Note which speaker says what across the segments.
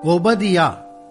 Speaker 1: ஒபதியா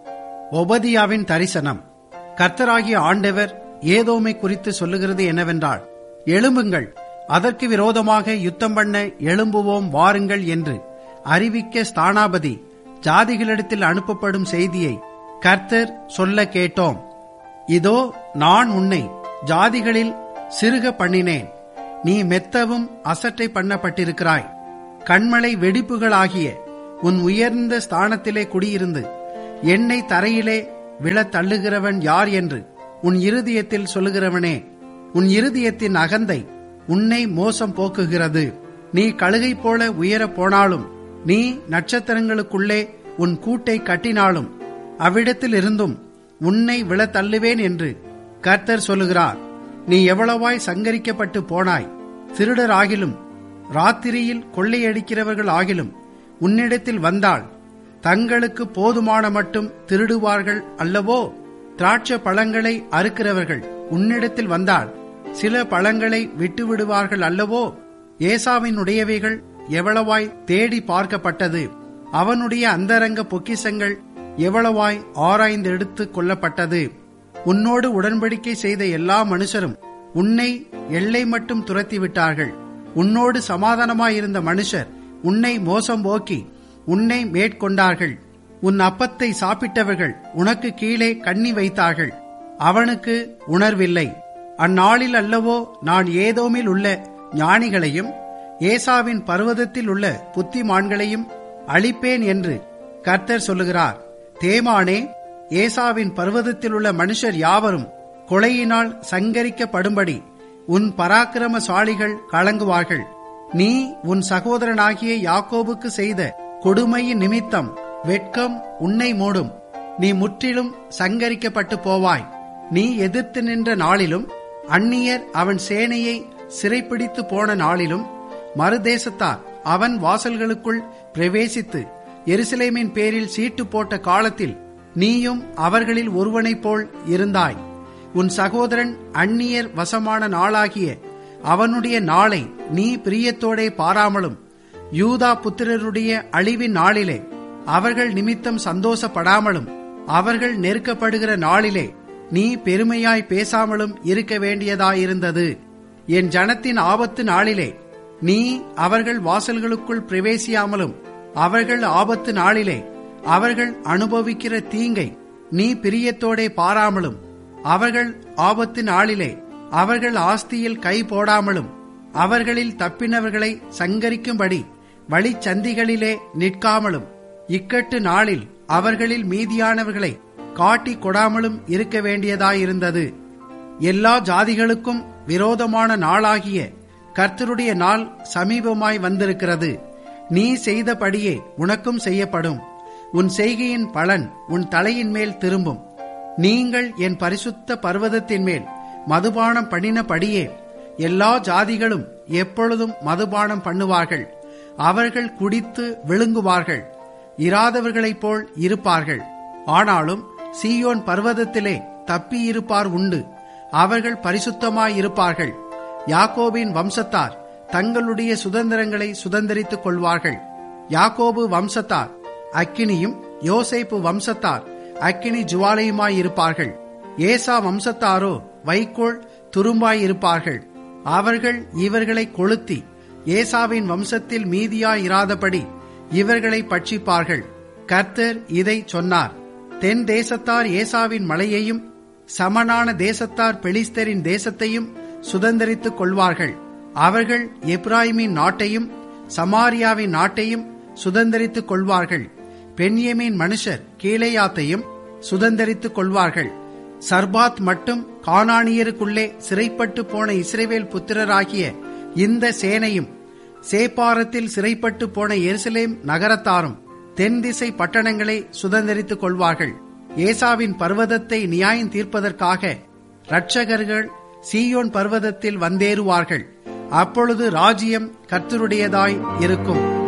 Speaker 1: ஒபதியாவின் தரிசனம் கர்த்தராகிய ஆண்டவர் ஏதோமை குறித்து சொல்லுகிறது என்னவென்றால் எழும்புங்கள் அதற்கு விரோதமாக யுத்தம் பண்ண எழும்புவோம் வாருங்கள் என்று அறிவிக்க ஸ்தானாபதி ஜாதிகளிடத்தில் அனுப்பப்படும் செய்தியை கர்த்தர் சொல்ல கேட்டோம் இதோ நான் உன்னை ஜாதிகளில் சிறுக பண்ணினேன் நீ மெத்தவும் அசட்டை பண்ணப்பட்டிருக்கிறாய் கண்மலை வெடிப்புகளாகிய உன் உயர்ந்த ஸ்தானத்திலே குடியிருந்து என்னை தரையிலே விழத் தள்ளுகிறவன் யார் என்று உன் இருதயத்தில் சொல்லுகிறவனே உன் இருதயத்தின் அகந்தை உன்னை மோசம் போக்குகிறது நீ கழுகை போல உயரப் போனாலும் நீ நட்சத்திரங்களுக்குள்ளே உன் கூட்டை கட்டினாலும் அவ்விடத்தில் இருந்தும் உன்னை விழத் தள்ளுவேன் என்று கர்த்தர் சொல்லுகிறார் நீ எவ்வளவாய் சங்கரிக்கப்பட்டு போனாய் திருடர் ஆகிலும் ராத்திரியில் கொள்ளையடிக்கிறவர்கள் ஆகிலும் உன்னிடத்தில் வந்தால் தங்களுக்கு போதுமான மட்டும் திருடுவார்கள் அல்லவோ திராட்சை பழங்களை அறுக்கிறவர்கள் உன்னிடத்தில் வந்தால் சில பழங்களை விட்டு விடுவார்கள் அல்லவோ ஏசாவினுடையவைகள் எவ்வளவாய் தேடி பார்க்கப்பட்டது அவனுடைய அந்தரங்க பொக்கிசங்கள் எவ்வளவாய் ஆராய்ந்து எடுத்து கொள்ளப்பட்டது உன்னோடு உடன்படிக்கை செய்த எல்லா மனுஷரும் உன்னை எல்லை மட்டும் துரத்தி விட்டார்கள் உன்னோடு சமாதானமாயிருந்த மனுஷர் உன்னை மோசம் போக்கி உன்னை மேற்கொண்டார்கள் உன் அப்பத்தை சாப்பிட்டவர்கள் உனக்கு கீழே கண்ணி வைத்தார்கள் அவனுக்கு உணர்வில்லை அந்நாளில் அல்லவோ நான் ஏதோமில் உள்ள ஞானிகளையும் ஏசாவின் பர்வதத்தில் உள்ள புத்திமான்களையும் அழிப்பேன் என்று கர்த்தர் சொல்லுகிறார் தேமானே ஏசாவின் பர்வதத்தில் உள்ள மனுஷர் யாவரும் கொலையினால் சங்கரிக்கப்படும்படி உன் பராக்கிரமசாலிகள் கலங்குவார்கள் நீ உன் சகோதரனாகிய யாக்கோபுக்கு செய்த கொடுமையின் நிமித்தம் வெட்கம் உன்னை மூடும் நீ முற்றிலும் சங்கரிக்கப்பட்டு போவாய் நீ எதிர்த்து நின்ற நாளிலும் அந்நியர் அவன் சேனையை சிறைப்பிடித்து போன நாளிலும் மறுதேசத்தார் அவன் வாசல்களுக்குள் பிரவேசித்து எருசலேமின் பேரில் சீட்டு போட்ட காலத்தில் நீயும் அவர்களில் ஒருவனைப் போல் இருந்தாய் உன் சகோதரன் அந்நியர் வசமான நாளாகிய அவனுடைய நாளை நீ பிரியத்தோடே பாராமலும் யூதா புத்திரருடைய அழிவின் நாளிலே அவர்கள் நிமித்தம் சந்தோஷப்படாமலும் அவர்கள் நெருக்கப்படுகிற நாளிலே நீ பெருமையாய் பேசாமலும் இருக்க வேண்டியதாயிருந்தது என் ஜனத்தின் ஆபத்து நாளிலே நீ அவர்கள் வாசல்களுக்குள் பிரவேசியாமலும் அவர்கள் ஆபத்து நாளிலே அவர்கள் அனுபவிக்கிற தீங்கை நீ பிரியத்தோடே பாராமலும் அவர்கள் ஆபத்து நாளிலே அவர்கள் ஆஸ்தியில் கை போடாமலும் அவர்களில் தப்பினவர்களை சங்கரிக்கும்படி வழிச்சந்திகளிலே நிற்காமலும் இக்கட்டு நாளில் அவர்களில் மீதியானவர்களை காட்டி கொடாமலும் இருக்க வேண்டியதாயிருந்தது எல்லா ஜாதிகளுக்கும் விரோதமான நாளாகிய கர்த்தருடைய நாள் சமீபமாய் வந்திருக்கிறது நீ செய்தபடியே உனக்கும் செய்யப்படும் உன் செய்கையின் பலன் உன் தலையின் மேல் திரும்பும் நீங்கள் என் பரிசுத்த பர்வதத்தின் மேல் மதுபானம் பண்ணினபடியே எல்லா ஜாதிகளும் எப்பொழுதும் மதுபானம் பண்ணுவார்கள் அவர்கள் குடித்து விழுங்குவார்கள் இராதவர்களைப் போல் இருப்பார்கள் ஆனாலும் சீயோன் பர்வதத்திலே தப்பியிருப்பார் உண்டு அவர்கள் பரிசுத்தமாயிருப்பார்கள் யாக்கோபின் வம்சத்தார் தங்களுடைய சுதந்திரங்களை சுதந்திரித்துக் கொள்வார்கள் யாக்கோபு வம்சத்தார் அக்கினியும் யோசேப்பு வம்சத்தார் அக்கினி ஜுவாலையுமாயிருப்பார்கள் ஏசா வம்சத்தாரோ வைக்கோல் துரும்பாயிருப்பார்கள் அவர்கள் இவர்களை கொளுத்தி ஏசாவின் வம்சத்தில் மீதியாயிராதபடி இவர்களை பட்சிப்பார்கள் கர்த்தர் இதை சொன்னார் தென் தேசத்தார் ஏசாவின் மலையையும் சமனான தேசத்தார் பெலிஸ்தரின் தேசத்தையும் சுதந்திரித்துக் கொள்வார்கள் அவர்கள் எப்ராயிமின் நாட்டையும் சமாரியாவின் நாட்டையும் சுதந்திரித்துக் கொள்வார்கள் பெண்யமின் மனுஷர் கீழையாத்தையும் சுதந்திரித்துக் கொள்வார்கள் சர்பாத் மட்டும் கானானியருக்குள்ளே சிறைப்பட்டு போன இஸ்ரேவேல் புத்திரராகிய இந்த சேனையும் சேப்பாரத்தில் சிறைப்பட்டு போன எருசலேம் நகரத்தாரும் தென் திசை பட்டணங்களை சுதந்திரித்துக் கொள்வார்கள் ஏசாவின் பர்வதத்தை நியாயம் தீர்ப்பதற்காக இரட்சகர்கள் சீயோன் பர்வதத்தில் வந்தேறுவார்கள் அப்பொழுது ராஜ்யம் கர்த்தருடையதாய் இருக்கும்